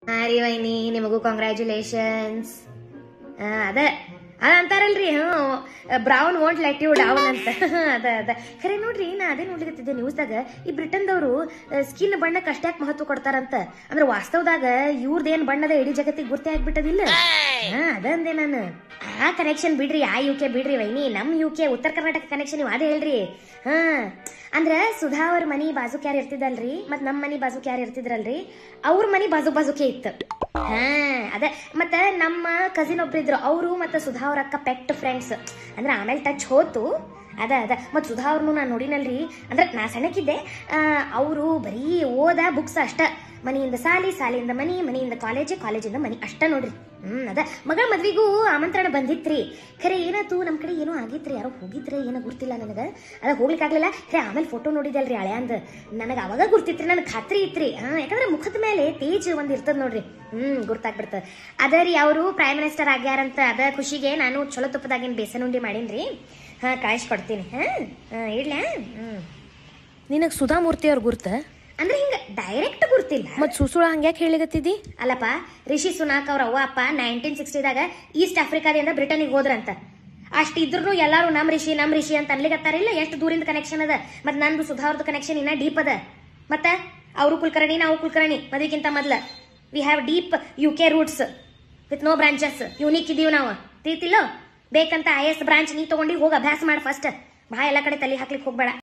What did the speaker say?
ಹಾ ರೀ ವೈನಿ ನಿಮಗೂ ಕಾಂಗ್ರ್ಯಾಚುಲೇಷನ್ಸ್ ಅದ ಅದ ಅಂತಾರಲ್ರಿ ಹ್ಞೂ brown won't let you down ಅಂತ ಅದ ಅದ ಖರೆ ನೋಡ್ರಿ ನಾ ಅದೇ ನೋಡ್ಲಿಕತ್ತಿದ್ದೆ ನ್ಯೂಸ್ದಾಗ ಈ ಬ್ರಿಟನ್ದವರು ಸ್ಕಿನ್ ಬಣ್ಣಕ್ಕೆ ಅಷ್ಟ್ಯಾಕ್ ಮಹತ್ವ ಕೊಡ್ತಾರಂತ ಅಂದ್ರೆ ವಾಸ್ತವದಾಗ ಇವ್ರದೇನ್ ಬಣ್ಣದ ಇಡೀ ಜಗತ್ತಿಗೆ ಗುರ್ತೆ ಆಗ್ಬಿಟ್ಟದಿಲ್ಲ ಹಾ ಅದಂದೆ ನಾನು ಆ ಕನೆಕ್ಷನ್ ಬಿಡ್ರಿ ಆ ಯು ಕೆ ಬಿಡ್ರಿ ವೈನಿ ನಮ್ ಯು ಕೆ ಉತ್ತರ ಕರ್ನಾಟಕ ಕನೆಕ್ಷನ್ ನೀವು ಅದೇ ಹೇಳ್ರಿ ಹಾ ಅಂದ್ರ ಸುಧಾ ಅವ್ರ ಮನಿ ಬಾಜುಕ್ ಯಾರು ಇರ್ತಿದ್ದಲ್ರಿ ಮತ್ ನಮ್ ಮನಿ ಬಾಜುಕ್ ಯಾರು ಇರ್ತಿದ್ರಲ್ರಿ ಅವ್ರ ಮನಿ ಬಾಜು ಬಾಜುಕೆ ಇತ್ತು ಹಾ ಅದ ಮತ್ತ ನಮ್ಮ ಕಸಿನ್ ಒಬ್ರಿದ್ರು ಅವರು ಮತ್ತೆ ಸುಧಾ ಅವ್ರ ಅಕ್ಕ ಪೆಟ್ ಫ್ರೆಂಡ್ಸ್ ಅಂದ್ರೆ ಆಮೇಲೆ ಟಚ್ ಹೋತು ಅದ ಅದ ಮತ್ ಸುಧಾ ಅವ್ರನ್ನು ನಾನು ನೋಡಿನಲ್ರಿ ಅಂದ್ರೆ ನಾ ಸಣ್ಣಕ್ಕಿದ್ದೆ ಅವರು ಬರೀ ಓದ ಬುಕ್ಸ್ ಅಷ್ಟ ಮನೆಯಿಂದ ಸಾಲಿ ಸಾಲಿಯಿಂದ ಮನಿ ಮನೆಯಿಂದ ಕಾಲೇಜ್ ಕಾಲೇಜಿಂದ ಮನಿ ಅಷ್ಟ ನೋಡ್ರಿ ಹ್ಮ್ ಅದ ಮಗಳ ಮದ್ವಿಗೂ ಆಮಂತ್ರಣ ಬಂದಿತ್ರಿ ಖರೆ ಏನಾತು ನಮ್ ಕಡೆ ಏನೋ ಆಗಿತ್ರಿ ಯಾರೋ ಹೋಗಿದ್ರೆ ಏನೋ ಗುರ್ತಿಲ್ಲ ನನಗ ಅದ ಹೋಗ್ಲಿಕ್ಕಾಗ್ಲಿಲ್ಲ ಖರೆ ಆಮೇಲೆ ಫೋಟೋ ನೋಡಿದಲ್ರಿ ಹಳೆಯಂದ ನನಗ ಅವಾಗ ಗುರ್ತಿತ್ರಿ ನನಗೆ ಖಾತ್ರಿ ಇತ್ರಿ ಹಾ ಯಾಕಂದ್ರೆ ಮುಖದ ಮೇಲೆ ತೇಜ್ ಒಂದ್ ಇರ್ತದ ನೋಡ್ರಿ ಹ್ಮ್ ಗುರ್ತಾಗ್ಬಿಡ್ತದ ಅದ ರೀ ಅವರು ಪ್ರೈಮ್ ಮಿನಿಸ್ಟರ್ ಆಗ್ಯಾರಂತ ಅದ ಖುಷಿಗೆ ನಾನು ಚಲೋ ತುಪ್ಪದಾಗಿನ ಬೇಸನ್ ಉಂಡಿ ಮಾಡೀನ್ರಿ ಹಾ ಕಳಿಸ್ಕೊಡ್ತೀನಿ ಹಾ ಹಾ, ಇಡ್ಲಾ ಹ್ಮ್ ನಿನಗ್ ಸುಧಾಮೂರ್ತಿ ಅವ್ರ ಗುರ್ತ ಅಂದ್ರೆ ಹಿಂಗ ಡೈರೆಕ್ಟ್ ಗುರ್ತಿಲ್ಲ ಮತ್ ಸುಸುಳ ಹಂಗ್ಯಾಕ್ ಹೇಳಿಗತ್ತಿದ್ದಿ ಅಲ್ಲಪ್ಪ ರಿಷಿ ಸುನಾಕ್ ಅವ್ರ ಅವ್ವ ಅಪ್ಪ ನೈನ್ಟೀನ್ ಸಿಕ್ಸ್ಟಿದಾಗ ಈಸ್ಟ್ ಆಫ್ರಿಕಾದಿಂದ ಬ್ರಿಟನ್ಗೆ ಹೋದ್ರಂತ ಅಷ್ಟ್ ಇದ್ರು ಎಲ್ಲಾರು ನಮ್ ರಿಷಿ ನಮ್ ರಿಷಿ ಅಂತ ಅನ್ಲಿಕತ್ತಾರಿಲ್ಲ ಎಷ್ಟು ದೂರಿಂದ ಕನೆಕ್ಷನ್ ಅದ ಮತ್ ನಂದು ಸುಧಾರ್ದ ಕನೆಕ್ಷನ್ ಇನ್ನ ಡೀಪ್ ಅದ ಮತ್ತ ಅವರು ಕುಲಕರ್ಣಿ ನಾವು ಕುಲಕರ್ಣಿ ಮದ್ವಿಗಿಂತ ಮೊದ್ಲ we have deep U K roots with no branches unique ಇದೀವಿ ನಾವು ತಿಳಿತಿಲ್ಲೋ ಬೇಕಂತ ಐ ಎಸ್ ಬ್ರಾಂಚ್ ನೀ ತಗೊಂಡಿ ಹೋಗಿ ಅಭ್ಯಾಸ ಮಾಡಿ ಫಸ್ಟ್ ಬಾ ಎಲ್ಲ ಕಡೆ ತಲೆ ಹಾಕ್ಲಿಕ್ಕೆ ಹೋಗ್ಬೇಡ